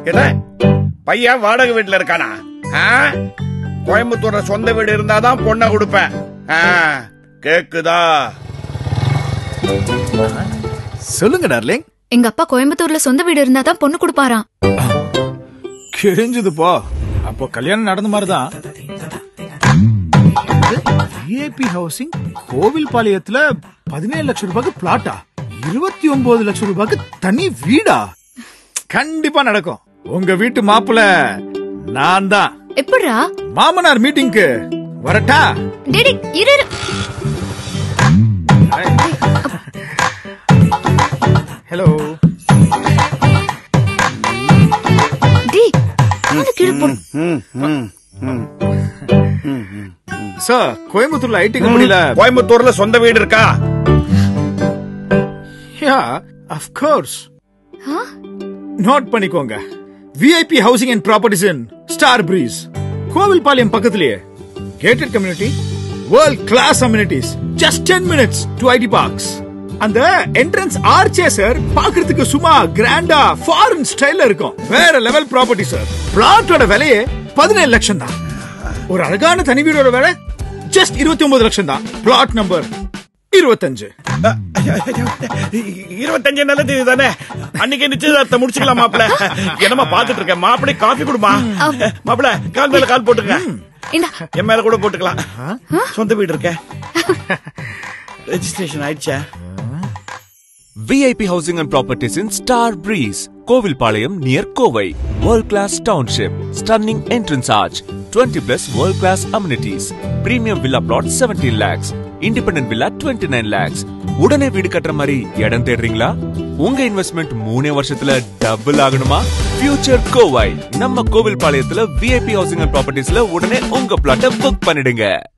என்ன பையன் வாடகை வீட்டுல இருக்கானா ஆ? கோயம்புத்தூர்ல சொந்த வீடு இருந்தாதான் பொண்ணை கொடுப்பேன் ஆ, கேக்குதா சொல்லுங்க டார்லிங் எங்க அப்பா கோயம்புத்தூர்ல சொந்த வீடு இருந்தா தான் பொண்ணு கொடுப்பாராம் கிழிஞ்சது போ அப்போ கல்யாணம் நடந்த மாதிரிதான் விஐபி ஹவுசிங் கோவில் பாளையத்துல பதினேழு லட்சம் ரூபாய்க்கு பிளாட்டா இருபத்தி ஒன்பது லட்சம் ரூபாய்க்கு தனி வீடா கண்டிப்பா நடக்கும் உங்க வீட்டு மாப்பிள்ள நான் தான் எப்படிரா மாமனார் மீட்டிங்க்கு வரட்டா டேடி இரு இரு. ஹலோ டேய் காது கீழே போடு. ம், ம், ம். சார் கோயம்புத்தூர்ல ஐடி கம்பெனில கோயம்புத்தூர்ல சொந்த வீடு இருக்கா யா ஆஃப் கோர்ஸ் ஆ? நோட் பண்ணிக்கோங்க VIP housing and properties in star breeze Kovilpalayam பக்கத்திலேயே gated community world class amenities just ten minutes to IT parks அந்த என்ட்ரன்ஸ் ஆர்ச்சே சார் பாக்குறதுக்கு சும்மா கிராண்டா ஃபாரின் ஸ்டைல்ல இருக்கும் வேற லெவல் ப்ராப்பர்ட்டி சார் பிளாட்டோட விலையே பதினேழு லட்சம் தான் ஒரு அழகான தனி வீடோட விலை ஜஸ்ட் இருபத்தி ஒன்பது லட்சம் தான் பிளாட் நம்பர் இருபத்தஞ்சு இருபத்தஞ்சு நல்லது இதுதானே அன்னைக்கு நிச்சயதார்த்தம் முடிச்சுக்கலாம் மாப்பிள என்னமா பாத்துட்டு இருக்கேன் மாப்பிளை காஃபி கொடுமா மாப்பிள கால் மேல கால் போட்டுக்க இந்தா என் மேல கூட போட்டுக்கலாம் சொந்த வீடு இருக்க ரெஜிஸ்ட்ரேஷன் ஆயிடுச்சா VIP Housing and Properties in Star Breeze, Kovilpalayam near Kovai. World class township, stunning entrance arch, 20 plus world class amenities, premium villa plot 17 lakhs, independent villa 29 lakhs. உடனே வீடு கட்டுற மாதிரி இடம் தேடுறீங்களா உங்க இன்வெஸ்ட்மெண்ட் மூணே வருஷத்துல டபுள் ஆகணுமா ஃபியூச்சர் கோவை நம்ம கோவில் பாளையத்துல விஐபி ஹவுசிங் அண்ட் ப்ராப்பர்ட்டிஸ்ல உடனே உங்க பிளாட்டை புக் பண்ணிடுங்க